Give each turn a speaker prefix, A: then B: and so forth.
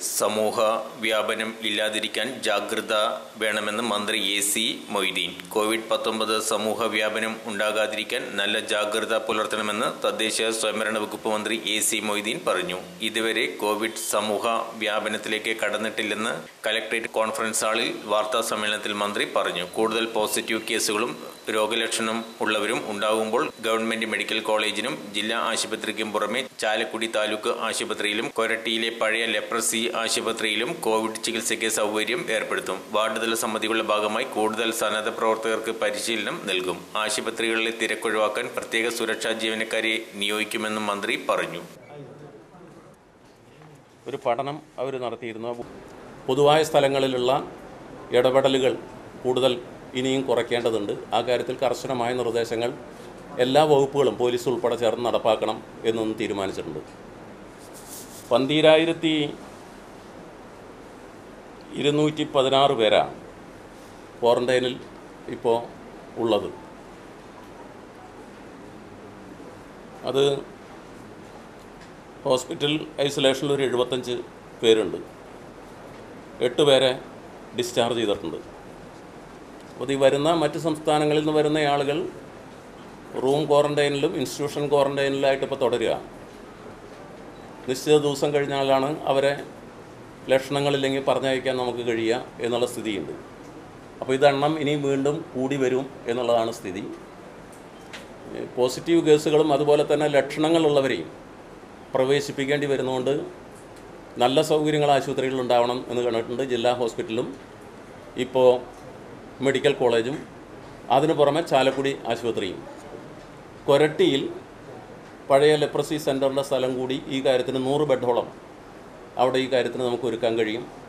A: സമൂഹ വ്യാപനം ഇല്ലാതിരിക്കാൻ ജാഗ്രത വേണമെന്ന് മന്ത്രി എ സി മൊയ്തീൻ കോവിഡ് പത്തൊമ്പത് സമൂഹ വ്യാപനം ഉണ്ടാകാതിരിക്കാൻ നല്ല ജാഗ്രത പുലർത്തണമെന്ന് തദ്ദേശ സ്വയംഭരണ വകുപ്പ് മന്ത്രി എ സി മൊയ്തീൻ പറഞ്ഞു ഇതുവരെ കോവിഡ് സമൂഹ വ്യാപനത്തിലേക്ക് കടന്നിട്ടില്ലെന്ന് കലക്ട്രേറ്റ് കോൺഫറൻസ് ഹാളിൽ വാർത്താ സമ്മേളനത്തിൽ മന്ത്രി പറഞ്ഞു കൂടുതൽ പോസിറ്റീവ് കേസുകളും രോഗലക്ഷണം ഉള്ളവരും ഉണ്ടാകുമ്പോൾ ഗവൺമെന്റ് മെഡിക്കൽ കോളേജിനും ജില്ലാ ആശുപത്രിക്കും പുറമെ ചാലക്കുടി താലൂക്ക് ആശുപത്രിയിലും കൊരട്ടിയിലെ പഴയ ലെപ്രസി ആശുപത്രിയിലും കോവിഡ് ചികിത്സയ്ക്ക് സൗകര്യം ഏർപ്പെടുത്തും വാർഡ് തല സമിതികളുടെ ഭാഗമായി കൂടുതൽ സന്നദ്ധ പ്രവർത്തകർക്ക് പരിശീലനം നൽകും ആശുപത്രികളിലെ തിരക്കൊഴിവാക്കാൻ പ്രത്യേക സുരക്ഷാ ജീവനക്കാരെ നിയോഗിക്കുമെന്നും മന്ത്രി പറഞ്ഞു
B: ഒരു പഠനം അവർ നടത്തിയിരുന്നു പൊതുവായ സ്ഥലങ്ങളിലുള്ള ഇടപെടലുകൾ കൂടുതൽ ഇനിയും കുറയ്ക്കേണ്ടതുണ്ട് ആ കാര്യത്തിൽ കർശനമായ നിർദ്ദേശങ്ങൾ എല്ലാ വകുപ്പുകളും പോലീസ് ഉൾപ്പെടെ ചേർന്ന് നടപ്പാക്കണം എന്നൊന്നും തീരുമാനിച്ചിട്ടുണ്ട് പന്തീരായിരത്തി ഇരുന്നൂറ്റി പതിനാറ് പേരാണ് ക്വാറന്റൈനിൽ ഇപ്പോൾ ഉള്ളത് അത് ഹോസ്പിറ്റൽ ഐസൊലേഷനിൽ ഒരു എഴുപത്തഞ്ച് പേരുണ്ട് എട്ട് പേരെ ഡിസ്ചാർജ് ചെയ്തിട്ടുണ്ട് അപ്പോൾ ഈ വരുന്ന മറ്റ് സംസ്ഥാനങ്ങളിൽ നിന്ന് വരുന്ന ആളുകൾ റൂം ക്വാറന്റൈനിലും ഇൻസ്റ്റിറ്റ്യൂഷൻ ക്വാറന്റൈനിലായിട്ട് ഇപ്പോൾ തുടരുക നിശ്ചിത ദിവസം കഴിഞ്ഞാലാണ് അവരെ ലക്ഷണങ്ങളില്ലെങ്കിൽ പറഞ്ഞയക്കാൻ നമുക്ക് കഴിയുക എന്നുള്ള സ്ഥിതിയുണ്ട് അപ്പോൾ ഇതെണ്ണം ഇനി വീണ്ടും കൂടി വരും എന്നുള്ളതാണ് സ്ഥിതി ഏഹ് പോസിറ്റീവ് കേസുകളും അതുപോലെ തന്നെ ലക്ഷണങ്ങളുള്ളവരെയും പ്രവേശിപ്പിക്കേണ്ടി വരുന്നതുകൊണ്ട് നല്ല സൗകര്യങ്ങൾ ആശുപത്രികളിൽ ഉണ്ടാവണം എന്ന് കണ്ടിട്ടുണ്ട് ജില്ലാ ഹോസ്പിറ്റലും ഇപ്പോൾ മെഡിക്കൽ കോളേജും അതിനു പുറമെ ചാലക്കുടി ആശുപത്രിയും കൊരട്ടിയിൽ പഴയ ലെപ്രസി സെൻറ്ററിൻ്റെ സ്ഥലം കൂടി ഈ കാര്യത്തിന് നൂറ് ബെഡോളം അവിടെ ഈ കാര്യത്തിന് നമുക്ക് ഒരുക്കാൻ കഴിയും